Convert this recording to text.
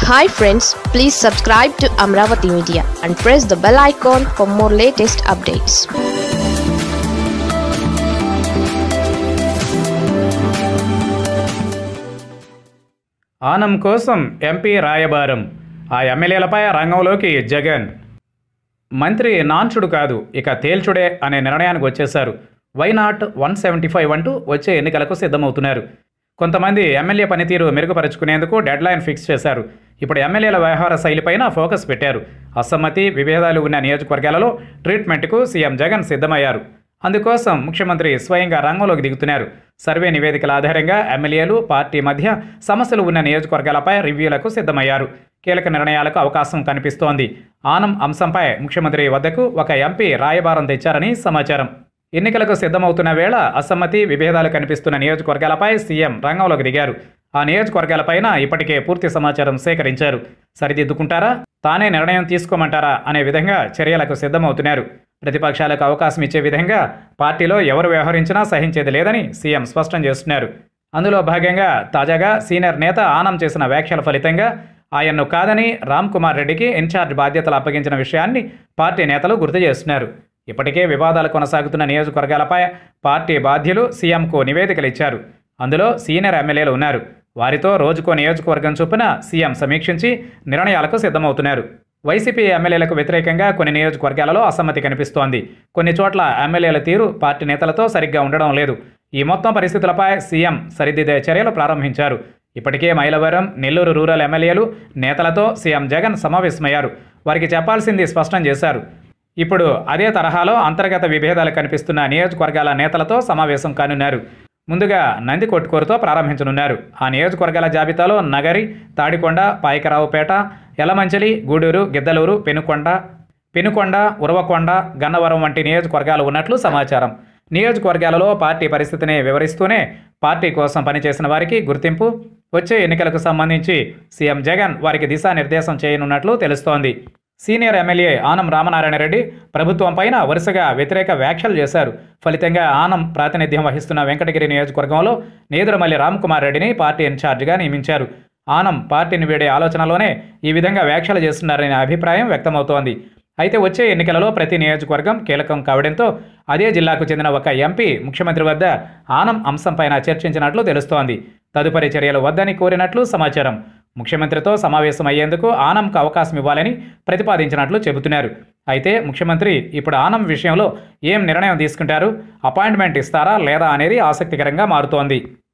hi friends please subscribe to Amaravati media and press the bell icon for more latest updates Anam కోసం MP రాయబారం ఆ ఎమ్మెల్యేలపై రంగంలోకి జగన్ మంత్రి నాన్చుడు కాదు ఇక తేల్చుడే అనే నిర్ణయానికి వచ్చేశారు why not one seventy five అంటూ వచ్చే ఎన్నికలకు సిద్ధమవుతున్నారు కొంతమంది ఎమ్మెల్యే పనితీరు మెరుగుపరుచుకునేందుకు డెడ్ లైన్ ఫిక్స్ చేశారు ఇప్పుడు ఎమ్మెల్యేల వ్యవహార శైలిపైన ఫోకస్ పెట్టారు అసమ్మతి విభేదాలు ఉన్న నియోజకవర్గాలలో ట్రీట్మెంట్కు సీఎం జగన్ సిద్ధమయ్యారు అందుకోసం ముఖ్యమంత్రి స్వయంగా రంగంలోకి దిగుతున్నారు సర్వే నివేదికల ఆధారంగా ఎమ్మెల్యేలు పార్టీ మధ్య సమస్యలు ఉన్న నియోజకవర్గాలపై రివ్యూలకు సిద్ధమయ్యారు కీలక నిర్ణయాలకు అవకాశం కనిపిస్తోంది ఆనం అంశంపై ముఖ్యమంత్రి వద్దకు ఒక ఎంపీ రాయబారం తెచ్చారని సమాచారం ఎన్నికలకు సిద్ధమవుతున్న వేళ అసమ్మతి విభేదాలు కనిపిస్తున్న నియోజకవర్గాలపై సీఎం రంగంలోకి దిగారు ఆ నియోజకవర్గాలపైన ఇప్పటికే పూర్తి సమాచారం సేకరించారు సరిదిద్దుకుంటారా తానే నిర్ణయం తీసుకోమంటారా అనే విధంగా చర్యలకు సిద్ధమవుతున్నారు ప్రతిపక్షాలకు అవకాశం ఇచ్చే విధంగా పార్టీలో ఎవరు వ్యవహరించినా సహించేది లేదని సీఎం స్పష్టం చేస్తున్నారు అందులో భాగంగా తాజాగా సీనియర్ నేత ఆనం చేసిన వ్యాఖ్యల ఫలితంగా ఆయన్ను కాదని రామ్ కుమార్ రెడ్డికి ఇన్ఛార్జ్ బాధ్యతలు అప్పగించిన విషయాన్ని పార్టీ నేతలు గుర్తు చేస్తున్నారు ఇప్పటికే వివాదాలు కొనసాగుతున్న నియోజకవర్గాలపై పార్టీ బాధ్యులు సీఎంకు నివేదికలు ఇచ్చారు అందులో సీనియర్ ఎమ్మెల్యేలు ఉన్నారు వారితో రోజుకో నియోజకవర్గం చొప్పున సీఎం సమీక్షించి నిర్ణయాలకు సిద్ధమవుతున్నారు వైసీపీ ఎమ్మెల్యేలకు వ్యతిరేకంగా కొన్ని నియోజకవర్గాలలో అసమ్మతి కనిపిస్తోంది కొన్ని చోట్ల ఎమ్మెల్యేల తీరు పార్టీ నేతలతో సరిగ్గా ఉండడం లేదు ఈ మొత్తం పరిస్థితులపై సీఎం సరిదిద్దే చర్యలు ప్రారంభించారు ఇప్పటికే మైలవరం నెల్లూరు రూరల్ ఎమ్మెల్యేలు నేతలతో సీఎం జగన్ సమావేశమయ్యారు వారికి చెప్పాల్సింది స్పష్టం చేశారు ఇప్పుడు అదే తరహాలో అంతర్గత విభేదాలు కనిపిస్తున్న నియోజకవర్గాల నేతలతో సమావేశం కానున్నారు ముందుగా నంది కొట్టుకూరుతో ప్రారంభించనున్నారు ఆ నియోజకవర్గాల జాబితాలో నగరి తాడికొండ పాయకరావుపేట యలమంచిలి గూడూరు గిద్దలూరు పెనుకొండ పెనుకొండ ఉరవకొండ గన్నవరం వంటి నియోజకవర్గాలు ఉన్నట్లు సమాచారం నియోజకవర్గాలలో పార్టీ పరిస్థితిని వివరిస్తూనే పార్టీ కోసం పనిచేసిన వారికి గుర్తింపు వచ్చే ఎన్నికలకు సంబంధించి సీఎం జగన్ వారికి దిశానిర్దేశం చేయనున్నట్లు తెలుస్తోంది సీనియర్ ఎమ్మెల్యే ఆనం రామనారాయణ రెడ్డి ప్రభుత్వం పైన వరుసగా వ్యతిరేక వ్యాఖ్యలు చేశారు ఫలితంగా ఆనం ప్రాతినిధ్యం వహిస్తున్న వెంకటగిరి నియోజకవర్గంలో నేదురమల్లి రామ్కుమార్ రెడ్డిని పార్టీ ఇన్ఛార్జిగా నియమించారు ఆనం పార్టీని వీడే ఆలోచనలోనే ఈ విధంగా వ్యాఖ్యలు చేస్తున్నారనే అభిప్రాయం వ్యక్తమవుతోంది అయితే వచ్చే ఎన్నికలలో ప్రతి నియోజకవర్గం కీలకం కావడంతో అదే జిల్లాకు చెందిన ఒక ఎంపీ ముఖ్యమంత్రి వద్ద ఆనం అంశంపైన చర్చించినట్లు తెలుస్తోంది తదుపరి చర్యలు వద్దని కోరినట్లు సమాచారం ముఖ్యమంత్రితో సమావేశమయ్యేందుకు ఆనంకు అవకాశం ఇవ్వాలని ప్రతిపాదించినట్లు చెబుతున్నారు అయితే ముఖ్యమంత్రి ఇప్పుడు ఆనం విషయంలో ఏం నిర్ణయం తీసుకుంటారు అపాయింట్మెంట్ ఇస్తారా లేదా అనేది ఆసక్తికరంగా మారుతోంది